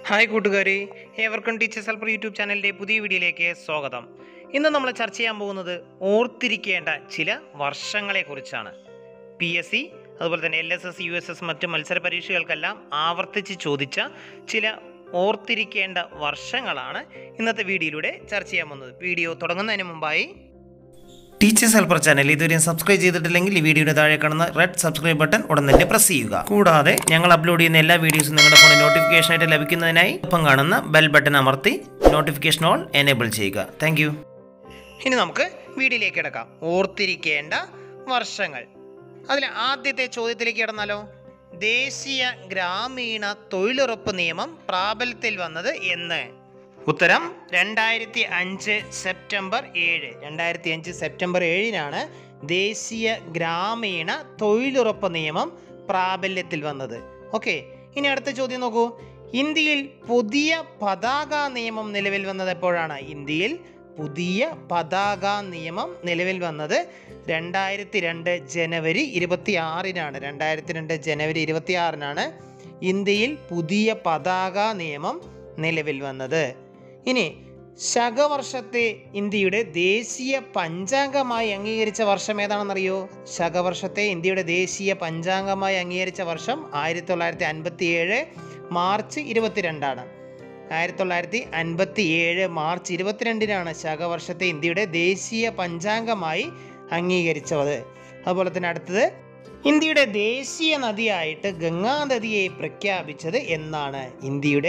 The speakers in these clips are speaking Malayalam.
ഹായ് കൂട്ടുകാരെ ഏവർക്കും ടീച്ചേഴ്സ് ഹെൽപ്പർ യൂട്യൂബ് ചാനലിൻ്റെ പുതിയ വീഡിയോയിലേക്ക് സ്വാഗതം ഇന്ന് നമ്മൾ ചർച്ച ചെയ്യാൻ പോകുന്നത് ഓർത്തിരിക്കേണ്ട ചില വർഷങ്ങളെക്കുറിച്ചാണ് പി എസ് സി അതുപോലെ തന്നെ L S S U S S മറ്റ് മത്സര പരീക്ഷകൾക്കെല്ലാം ആവർത്തിച്ച് ചോദിച്ച ചില ഓർത്തിരിക്കേണ്ട വർഷങ്ങളാണ് ഇന്നത്തെ വീഡിയോയിലൂടെ ചർച്ച ചെയ്യാൻ പോകുന്നത് വീഡിയോ തുടങ്ങുന്നതിന് മുമ്പായി ടീച്ചേഴ്സ് ഹെൽപ്പർ ചാനൽ ഇതുവരെയും സബ്സ്ക്രൈബ് ചെയ്തിട്ടില്ലെങ്കിൽ ഈ വീഡിയോയുടെ താഴെ കാണുന്ന റെഡ് സബ്സ്ക്രൈബ് ബട്ടൺ ഉടൻ തന്നെ പ്രസ് ചെയ്യുക കൂടാതെ ഞങ്ങൾ അപ്ലോഡ് ചെയ്യുന്ന എല്ലാ വീഡിയോസും നിങ്ങളുടെ ഫോണിൽ നോട്ടിഫിക്കേഷൻ ആയിട്ട് ലഭിക്കുന്നതിനായി ഒപ്പം കാണുന്ന ബെൽ ബട്ടൺ അമർത്തി നോട്ടിഫിക്കേഷൻ ഓൾ എനേബിൾ ചെയ്യുക താങ്ക് ഇനി നമുക്ക് വീഡിയോയിലേക്ക് കിടക്കാം ഓർത്തിരിക്കേണ്ട വർഷങ്ങൾ അതിൽ ആദ്യത്തെ ചോദ്യത്തിലേക്ക് കിടന്നാലോ ദേശീയ ഗ്രാമീണ തൊഴിലുറപ്പ് നിയമം പ്രാബല്യത്തിൽ വന്നത് എന്ന് ഉത്തരം രണ്ടായിരത്തി അഞ്ച് സെപ്റ്റംബർ ഏഴ് രണ്ടായിരത്തി അഞ്ച് സെപ്റ്റംബർ ഏഴിനാണ് ദേശീയ ഗ്രാമീണ തൊഴിലുറപ്പ് നിയമം പ്രാബല്യത്തിൽ വന്നത് ഓക്കെ ഇനി അടുത്ത ചോദ്യം നോക്കൂ ഇന്ത്യയിൽ പുതിയ പതാക നിയമം നിലവിൽ വന്നത് എപ്പോഴാണ് ഇന്ത്യയിൽ പുതിയ പതാക നിയമം നിലവിൽ വന്നത് രണ്ടായിരത്തി രണ്ട് ജനുവരി ഇരുപത്തി ആറിനാണ് രണ്ടായിരത്തി രണ്ട് ജനുവരി ഇരുപത്തി ആറിനാണ് ഇന്ത്യയിൽ പുതിയ പതാക നിയമം നിലവിൽ വന്നത് ഇനി ശകവർഷത്തെ ഇന്ത്യയുടെ ദേശീയ പഞ്ചാംഗമായി അംഗീകരിച്ച വർഷം ഏതാണെന്നറിയോ ശകവർഷത്തെ ഇന്ത്യയുടെ ദേശീയ പഞ്ചാംഗമായി അംഗീകരിച്ച വർഷം ആയിരത്തി തൊള്ളായിരത്തി അൻപത്തി ഏഴ് മാർച്ച് ഇരുപത്തിരണ്ടാണ് ആയിരത്തി തൊള്ളായിരത്തി അൻപത്തി ഏഴ് മാർച്ച് ഇരുപത്തിരണ്ടിനാണ് ശകവർഷത്തെ ഇന്ത്യയുടെ ദേശീയ പഞ്ചാംഗമായി അംഗീകരിച്ചത് അതുപോലെ തന്നെ അടുത്തത് ഇന്ത്യയുടെ ദേശീയ നദിയായിട്ട് ഗംഗാ നദിയെ പ്രഖ്യാപിച്ചത് എന്നാണ് ഇന്ത്യയുടെ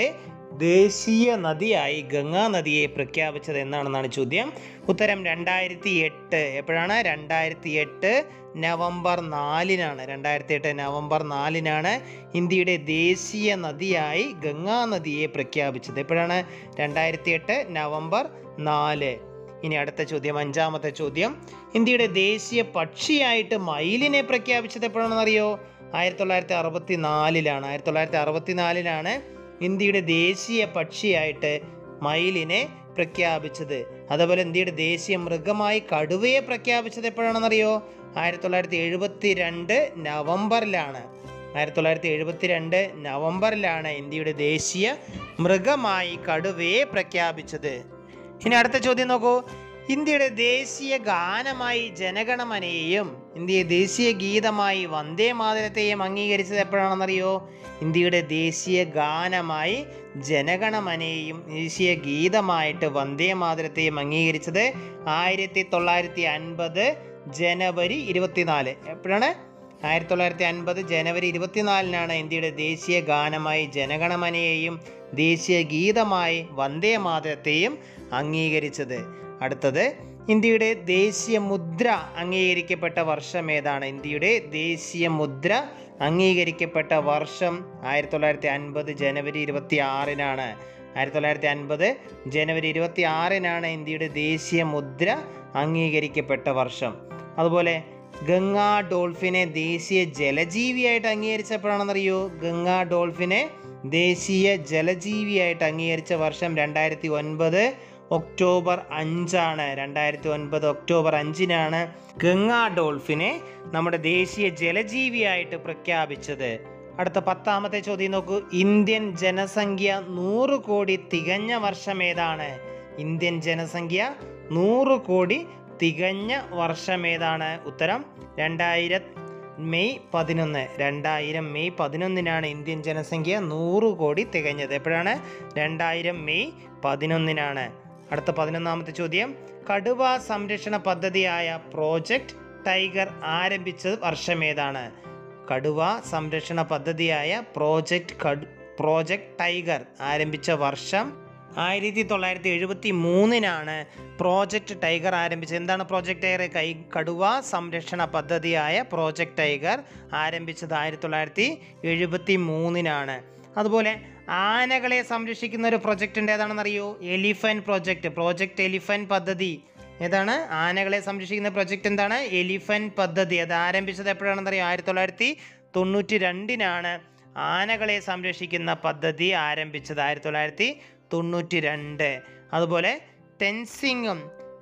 ദേശീയ നദിയായി ഗംഗാ നദിയെ പ്രഖ്യാപിച്ചത് എന്നാണെന്നാണ് ചോദ്യം ഉത്തരം രണ്ടായിരത്തി എട്ട് എപ്പോഴാണ് രണ്ടായിരത്തി എട്ട് നവംബർ നാലിനാണ് രണ്ടായിരത്തി എട്ട് നവംബർ നാലിനാണ് ഇന്ത്യയുടെ ദേശീയ നദിയായി ഗംഗാ നദിയെ പ്രഖ്യാപിച്ചത് എപ്പോഴാണ് രണ്ടായിരത്തി എട്ട് നവംബർ നാല് ഇനി അടുത്ത ചോദ്യം അഞ്ചാമത്തെ ചോദ്യം ഇന്ത്യയുടെ ദേശീയ പക്ഷിയായിട്ട് മയിലിനെ പ്രഖ്യാപിച്ചത് എപ്പോഴാണെന്ന് അറിയോ ആയിരത്തി തൊള്ളായിരത്തി അറുപത്തി നാലിലാണ് ആയിരത്തി തൊള്ളായിരത്തി അറുപത്തി നാലിലാണ് ഇന്ത്യയുടെ ദേശീയ പക്ഷിയായിട്ട് മയിലിനെ പ്രഖ്യാപിച്ചത് അതുപോലെ ഇന്ത്യയുടെ ദേശീയ മൃഗമായി കടുവയെ പ്രഖ്യാപിച്ചത് എപ്പോഴാണെന്നറിയോ ആയിരത്തി തൊള്ളായിരത്തി എഴുപത്തി രണ്ട് നവംബറിലാണ് ആയിരത്തി തൊള്ളായിരത്തി എഴുപത്തി രണ്ട് നവംബറിലാണ് ഇന്ത്യയുടെ ദേശീയ മൃഗമായി കടുവയെ പ്രഖ്യാപിച്ചത് ഇനി അടുത്ത ചോദ്യം നോക്കൂ ഇന്ത്യയുടെ ദേശീയ ഗാനമായി ജനഗണമനയെയും ഇന്ത്യയെ ദേശീയ ഗീതമായി വന്ദേ മാതരത്തെയും അംഗീകരിച്ചത് എപ്പോഴാണെന്നറിയോ ഇന്ത്യയുടെ ദേശീയ ഗാനമായി ജനഗണമനയെയും ദേശീയ ഗീതമായിട്ട് വന്ദേ മാതരത്തെയും അംഗീകരിച്ചത് ആയിരത്തി തൊള്ളായിരത്തി അൻപത് ജനുവരി ഇരുപത്തിനാല് എപ്പോഴാണ് ആയിരത്തി തൊള്ളായിരത്തി അൻപത് ജനുവരി ഇരുപത്തിനാലിനാണ് ഇന്ത്യയുടെ ദേശീയ ഗാനമായി ജനഗണമനയെയും ദേശീയ ഗീതമായി വന്ദേ മാതരത്തെയും അംഗീകരിച്ചത് അടുത്തത് ഇന്ത്യയുടെ ദേശീയ മുദ്ര അംഗീകരിക്കപ്പെട്ട വർഷം ഏതാണ് ഇന്ത്യയുടെ ദേശീയ മുദ്ര അംഗീകരിക്കപ്പെട്ട വർഷം ആയിരത്തി തൊള്ളായിരത്തി അൻപത് ജനുവരി ഇരുപത്തി ആറിനാണ് ആയിരത്തി തൊള്ളായിരത്തി അൻപത് ജനുവരി ഇരുപത്തി ആറിനാണ് ഇന്ത്യയുടെ ദേശീയ മുദ്ര അംഗീകരിക്കപ്പെട്ട വർഷം അതുപോലെ ഗംഗാ ഡോൾഫിനെ ദേശീയ ജലജീവിയായിട്ട് അംഗീകരിച്ചപ്പോഴാണെന്നറിയോ ഗംഗാ ഡോൾഫിനെ ദേശീയ ജലജീവിയായിട്ട് അംഗീകരിച്ച വർഷം രണ്ടായിരത്തി ഒൻപത് ഒക്ടോബർ അഞ്ചാണ് രണ്ടായിരത്തി ഒൻപത് ഒക്ടോബർ അഞ്ചിനാണ് ഗംഗാ ഡോൾഫിനെ നമ്മുടെ ദേശീയ ജലജീവിയായിട്ട് പ്രഖ്യാപിച്ചത് അടുത്ത പത്താമത്തെ ചോദ്യം നോക്കൂ ഇന്ത്യൻ ജനസംഖ്യ നൂറ് കോടി തികഞ്ഞ വർഷം ഏതാണ് ഇന്ത്യൻ ജനസംഖ്യ നൂറ് കോടി തികഞ്ഞ വർഷം ഏതാണ് ഉത്തരം രണ്ടായിരം മെയ് പതിനൊന്ന് രണ്ടായിരം മെയ് പതിനൊന്നിനാണ് ഇന്ത്യൻ ജനസംഖ്യ നൂറ് കോടി തികഞ്ഞത് എപ്പോഴാണ് രണ്ടായിരം മെയ് പതിനൊന്നിനാണ് അടുത്ത പതിനൊന്നാമത്തെ ചോദ്യം കടുവ സംരക്ഷണ പദ്ധതിയായ പ്രോജക്റ്റ് ടൈഗർ ആരംഭിച്ചത് വർഷം ഏതാണ് കടുവ സംരക്ഷണ പദ്ധതിയായ പ്രോജക്റ്റ് കട് പ്രോജക്റ്റ് ടൈഗർ ആരംഭിച്ച വർഷം ആയിരത്തി തൊള്ളായിരത്തി എഴുപത്തി മൂന്നിനാണ് പ്രോജക്റ്റ് ടൈഗർ ആരംഭിച്ചത് എന്താണ് പ്രോജക്റ്റ് ടൈഗർ കൈ കടുവ സംരക്ഷണ പദ്ധതിയായ പ്രോജക്റ്റ് ടൈഗർ ആരംഭിച്ചത് ആയിരത്തി തൊള്ളായിരത്തി എഴുപത്തി മൂന്നിനാണ് അതുപോലെ ആനകളെ സംരക്ഷിക്കുന്ന ഒരു പ്രൊജക്റ്റ് ഉണ്ട് ഏതാണെന്നറിയോ എലിഫൻ പ്രോജക്റ്റ് പ്രോജക്റ്റ് എലിഫൻ പദ്ധതി ഏതാണ് ആനകളെ സംരക്ഷിക്കുന്ന പ്രൊജക്റ്റ് എന്താണ് എലിഫൻ പദ്ധതി അത് ആരംഭിച്ചത് എപ്പോഴാണെന്നറിയോ ആയിരത്തി തൊള്ളായിരത്തി തൊണ്ണൂറ്റി രണ്ടിനാണ് ആനകളെ സംരക്ഷിക്കുന്ന പദ്ധതി ആരംഭിച്ചത് ആയിരത്തി തൊള്ളായിരത്തി തൊണ്ണൂറ്റി രണ്ട് അതുപോലെ ടെൻസിങ്ങും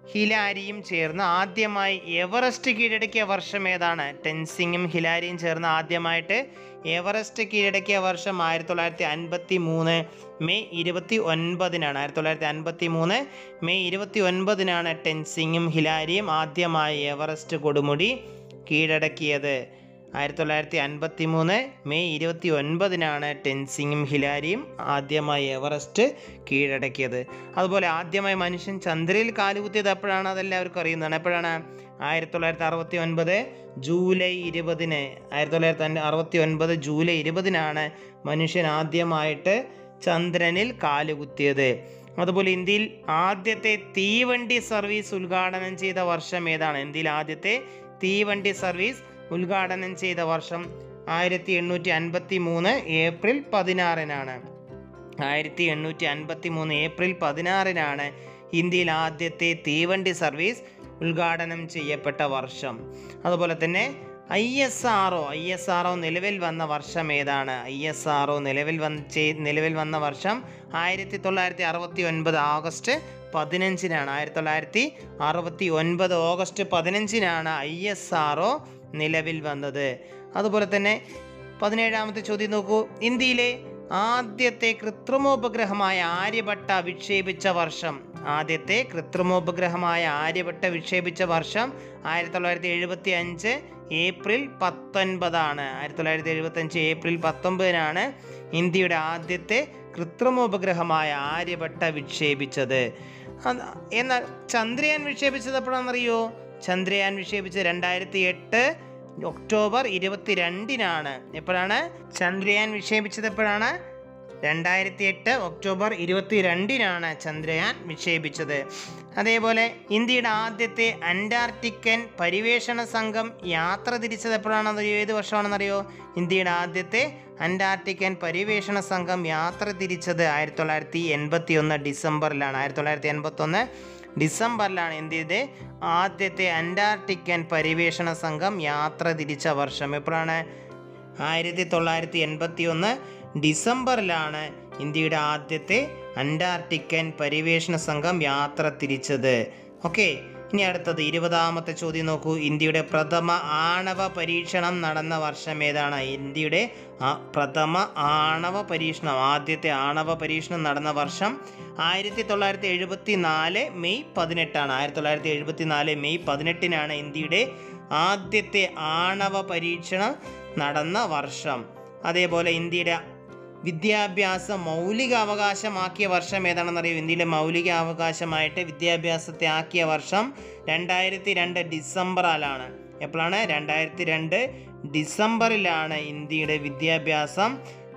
ഹിലാരിയും ചേർന്ന് ആദ്യമായി എവറസ്റ്റ് കീഴടക്കിയ വർഷം ഏതാണ് ടെൻസിങ്ങും ഹിലാരിയും ചേർന്ന് ആദ്യമായിട്ട് എവറസ്റ്റ് കീഴടക്കിയ വർഷം ആയിരത്തി തൊള്ളായിരത്തി അൻപത്തി മൂന്ന് മെയ് ഇരുപത്തി ഒൻപതിനാണ് ആയിരത്തി തൊള്ളായിരത്തി അൻപത്തി മൂന്ന് മെയ് ഇരുപത്തി ഒൻപതിനാണ് ടെൻസിങ്ങും ഹിലാരിയും ആദ്യമായി എവറസ്റ്റ് കൊടുമുടി കീഴടക്കിയത് ആയിരത്തി തൊള്ളായിരത്തി അൻപത്തി മൂന്ന് മെയ് ഇരുപത്തി ഒൻപതിനാണ് ടെൻസിങ്ങും ഹിലാരിയും ആദ്യമായി എവറസ്റ്റ് കീഴടക്കിയത് അതുപോലെ ആദ്യമായി മനുഷ്യൻ ചന്ദ്രയിൽ കാലുകുത്തിയത് എപ്പോഴാണ് അതെല്ലാവർക്കും അറിയുന്നതാണ് എപ്പോഴാണ് ആയിരത്തി തൊള്ളായിരത്തി അറുപത്തി ഒൻപത് ജൂലൈ ഇരുപതിന് ആയിരത്തി തൊള്ളായിരത്തി അറുപത്തി ഒൻപത് ജൂലൈ ഇരുപതിനാണ് മനുഷ്യൻ ആദ്യമായിട്ട് ചന്ദ്രനിൽ കാലുകുത്തിയത് അതുപോലെ ഇന്ത്യയിൽ ആദ്യത്തെ തീവണ്ടി സർവീസ് ഉദ്ഘാടനം ചെയ്ത വർഷം ഏതാണ് ഇന്ത്യയിൽ ആദ്യത്തെ തീവണ്ടി സർവീസ് ഉദ്ഘാടനം ചെയ്ത വർഷം ആയിരത്തി എണ്ണൂറ്റി അൻപത്തി മൂന്ന് ഏപ്രിൽ പതിനാറിനാണ് ആയിരത്തി എണ്ണൂറ്റി അൻപത്തി മൂന്ന് ഏപ്രിൽ പതിനാറിനാണ് ഇന്ത്യയിൽ ആദ്യത്തെ തീവണ്ടി സർവീസ് ഉദ്ഘാടനം ചെയ്യപ്പെട്ട വർഷം അതുപോലെ തന്നെ I S R I S R നിലവിൽ വന്ന വർഷം ഏതാണ് ഐ എസ് ആർ നിലവിൽ വന്ന് ചെയ്- നിലവിൽ വന്ന വർഷം ആയിരത്തി തൊള്ളായിരത്തി അറുപത്തി ഒൻപത് ആഗസ്റ്റ് പതിനഞ്ചിനാണ് ആയിരത്തി തൊള്ളായിരത്തി അറുപത്തി ഒൻപത് ഓഗസ്റ്റ് പതിനഞ്ചിനാണ് ഐ എസ് ആർ നിലവിൽ വന്നത് അതുപോലെ തന്നെ പതിനേഴാമത്തെ ചോദ്യം നോക്കൂ ഇന്ത്യയിലെ ആദ്യത്തെ കൃത്രിമോപഗ്രഹമായ ആര്യഭട്ട വിക്ഷേപിച്ച വർഷം ആദ്യത്തെ കൃത്രിമോപഗ്രഹമായ ആര്യഭട്ട വിക്ഷേപിച്ച വർഷം ആയിരത്തി തൊള്ളായിരത്തി എഴുപത്തി അഞ്ച് ഏപ്രിൽ പത്തൊൻപതാണ് ആയിരത്തി തൊള്ളായിരത്തി എഴുപത്തി അഞ്ച് ഏപ്രിൽ പത്തൊമ്പതിനാണ് ഇന്ത്യയുടെ ആദ്യത്തെ കൃത്രിമോപഗ്രഹമായ ആര്യഭട്ട വിക്ഷേപിച്ചത് അത് എന്നാൽ ചന്ദ്രയാൻ വിക്ഷേപിച്ചത് എപ്പോഴാണെന്നറിയോ ചന്ദ്രയാൻ വിക്ഷേപിച്ചത് രണ്ടായിരത്തി എട്ട് ഒക്ടോബർ ഇരുപത്തിരണ്ടിനാണ് എപ്പോഴാണ് ചന്ദ്രയാൻ വിക്ഷേപിച്ചത് എപ്പോഴാണ് രണ്ടായിരത്തി എട്ട് ഒക്ടോബർ ഇരുപത്തിരണ്ടിനാണ് ചന്ദ്രയാൻ വിക്ഷേപിച്ചത് അതേപോലെ ഇന്ത്യയുടെ ആദ്യത്തെ അന്റാർട്ടിക്കൻ പരിവേഷണ സംഘം യാത്ര തിരിച്ചത് എപ്പോഴാണെന്നറിയോ ഏത് വർഷമാണെന്നറിയോ ഇന്ത്യയുടെ ആദ്യത്തെ അന്റാർട്ടിക്കൻ പരിവേഷണ സംഘം യാത്ര തിരിച്ചത് ആയിരത്തി തൊള്ളായിരത്തി എൺപത്തി ഒന്ന് ഡിസംബറിലാണ് ആയിരത്തി തൊള്ളായിരത്തി എൺപത്തൊന്ന് ഡിസംബറിലാണ് ഇന്ത്യയുടെ ആദ്യത്തെ അന്റാർട്ടിക്കൻ പരിവേഷണ സംഘം യാത്ര തിരിച്ച വർഷം എപ്പോഴാണ് ആയിരത്തി തൊള്ളായിരത്തി എൺപത്തി ഒന്ന് ഡിസംബറിലാണ് ഇന്ത്യയുടെ ആദ്യത്തെ അന്റാർട്ടിക്കൻ പരിവേഷണ സംഘം യാത്ര തിരിച്ചത് ഓക്കെ ഇനി അടുത്തത് ഇരുപതാമത്തെ ചോദ്യം നോക്കൂ ഇന്ത്യയുടെ പ്രഥമ ആണവ പരീക്ഷണം നടന്ന വർഷം ഏതാണ് ഇന്ത്യയുടെ ആ- പ്രഥമ ആണവ പരീക്ഷണം ആദ്യത്തെ ആണവ പരീക്ഷണം നടന്ന വർഷം ആയിരത്തി തൊള്ളായിരത്തി എഴുപത്തി നാല് മെയ് പതിനെട്ടാണ് ആയിരത്തി തൊള്ളായിരത്തി എഴുപത്തി നാല് മെയ് പതിനെട്ടിനാണ് ഇന്ത്യയുടെ ആദ്യത്തെ ആണവ പരീക്ഷണം നടന്ന വർഷം അതേപോലെ ഇന്ത്യയുടെ വിദ്യാഭ്യാസ മൗലിക അവകാശമാക്കിയ വർഷം ഏതാണെന്നറിയോ ഇന്ത്യയിലെ മൗലിക അവകാശമായിട്ട് വിദ്യാഭ്യാസത്തെ ആക്കിയ വർഷം രണ്ടായിരത്തി രണ്ട് ഡിസംബറിലാണ് എപ്പോഴാണ് രണ്ടായിരത്തി രണ്ട് ഡിസംബറിലാണ് ഇന്ത്യയുടെ വിദ്യാഭ്യാസം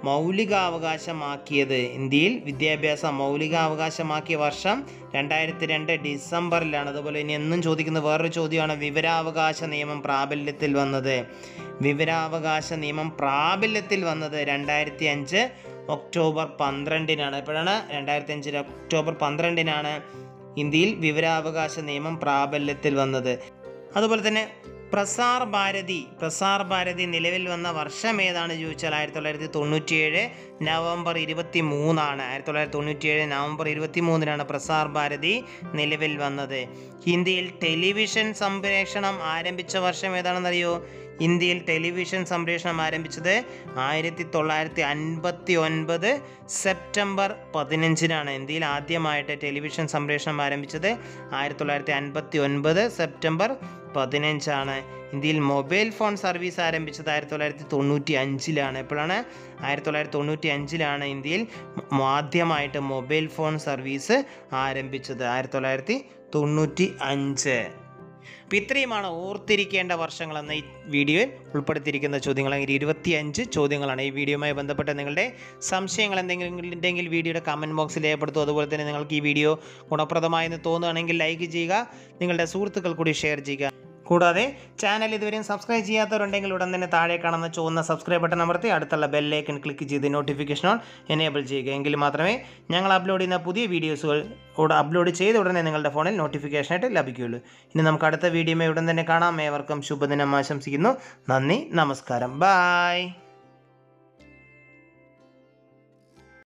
മൗലികാവകാശമാക്കിയത് ഇന്ത്യയിൽ വിദ്യാഭ്യാസം മൗലികാവകാശമാക്കിയ വർഷം രണ്ടായിരത്തി രണ്ട് ഡിസംബറിലാണ് അതുപോലെ ഇനി എന്നും ചോദിക്കുന്ന വേറൊരു ചോദ്യമാണ് വിവരാവകാശ നിയമം പ്രാബല്യത്തിൽ വന്നത് വിവരാവകാശ നിയമം പ്രാബല്യത്തിൽ വന്നത് രണ്ടായിരത്തി അഞ്ച് ഒക്ടോബർ പന്ത്രണ്ടിനാണ് എപ്പോഴാണ് രണ്ടായിരത്തി അഞ്ച് ഒക്ടോബർ പന്ത്രണ്ടിനാണ് ഇന്ത്യയിൽ വിവരാവകാശ നിയമം പ്രാബല്യത്തിൽ വന്നത് അതുപോലെ തന്നെ പ്രസാർ ഭാരതി പ്രസാർ ഭാരതി നിലവിൽ വന്ന വർഷം ഏതാണ് ചോദിച്ചാൽ ആയിരത്തി തൊള്ളായിരത്തി തൊണ്ണൂറ്റിയേഴ് നവംബർ ഇരുപത്തി മൂന്നാണ് ആയിരത്തി തൊള്ളായിരത്തി തൊണ്ണൂറ്റിയേഴ് നവംബർ ഇരുപത്തി മൂന്നിനാണ് പ്രസാർ ഭാരതി നിലവിൽ വന്നത് ഇന്ത്യയിൽ ടെലിവിഷൻ സംപ്രേഷണം ആരംഭിച്ച വർഷം ഏതാണെന്നറിയോ ഇന്ത്യയിൽ ടെലിവിഷൻ സംപ്രേഷണം ആരംഭിച്ചത് ആയിരത്തി തൊള്ളായിരത്തി അൻപത്തി ഒൻപത് സെപ്റ്റംബർ പതിനഞ്ചിനാണ് ഇന്ത്യയിൽ ആദ്യമായിട്ട് ടെലിവിഷൻ സംപ്രേഷണം ആരംഭിച്ചത് ആയിരത്തി തൊള്ളായിരത്തി അൻപത്തി ഒൻപത് സെപ്റ്റംബർ പതിനഞ്ചാണ് ഇന്ത്യയിൽ മൊബൈൽ ഫോൺ സർവീസ് ആരംഭിച്ചത് ആയിരത്തി തൊള്ളായിരത്തി തൊണ്ണൂറ്റി അഞ്ചിലാണ് എപ്പോഴാണ് ആയിരത്തി തൊള്ളായിരത്തി തൊണ്ണൂറ്റി അഞ്ചിലാണ് ഇന്ത്യയിൽ മ- ആദ്യമായിട്ട് മൊബൈൽ ഫോൺ സർവീസ് ആരംഭിച്ചത് ആയിരത്തി തൊള്ളായിരത്തി തൊണ്ണൂറ്റി അഞ്ച് അപ്പോൾ ഇത്രയുമാണ് ഓർത്തിരിക്കേണ്ട വർഷങ്ങളെന്ന ഈ വീഡിയോയിൽ ഉൾപ്പെടുത്തിയിരിക്കുന്ന ചോദ്യങ്ങൾ അങ്ങനെ ഇരുപത്തിയഞ്ച് ചോദ്യങ്ങളാണ് ഈ വീഡിയോയുമായി ബന്ധപ്പെട്ട നിങ്ങളുടെ സംശയങ്ങൾ എന്തെങ്കിലും ഉണ്ടെങ്കിൽ വീഡിയോയുടെ കമൻറ്റ് ബോക്സിൽ രേഖപ്പെടുത്തും അതുപോലെ തന്നെ നിങ്ങൾക്ക് ഈ വീഡിയോ ഗുണപ്രദമായെന്ന് തോന്നുകയാണെങ്കിൽ ലൈക്ക് ചെയ്യുക നിങ്ങളുടെ സുഹൃത്തുക്കൾ കൂടി ഷെയർ ചെയ്യുക കൂടാതെ ചാനൽ ഇതുവരെയും സബ്സ്ക്രൈബ് ചെയ്യാത്തവരുണ്ടെങ്കിൽ ഉടൻ തന്നെ താഴെ കാണുന്ന ചുവന്ന സബ്സ്ക്രൈബ് ബട്ടൺ അമർത്തി അടുത്തുള്ള ബെല്ലൈക്കൺ ക്ലിക്ക് ചെയ്ത് നോട്ടിഫിക്കേഷൻ ഓൺ എനേബിൾ ചെയ്യുക എങ്കിൽ മാത്രമേ ഞങ്ങൾ അപ്ലോഡ് ചെയ്യുന്ന പുതിയ വീഡിയോസുകൾ ഉട അപ്ലോഡ് ചെയ്ത ഉടനെ നിങ്ങളുടെ ഫോണിൽ നോട്ടിഫിക്കേഷനായിട്ട് ലഭിക്കുകയുള്ളൂ ഇനി നമുക്ക് അടുത്ത വീഡിയോമേ ഉടൻ തന്നെ കാണാം ഏവർക്കും ശുഭദിനം ആശംസിക്കുന്നു നന്ദി നമസ്കാരം ബായ്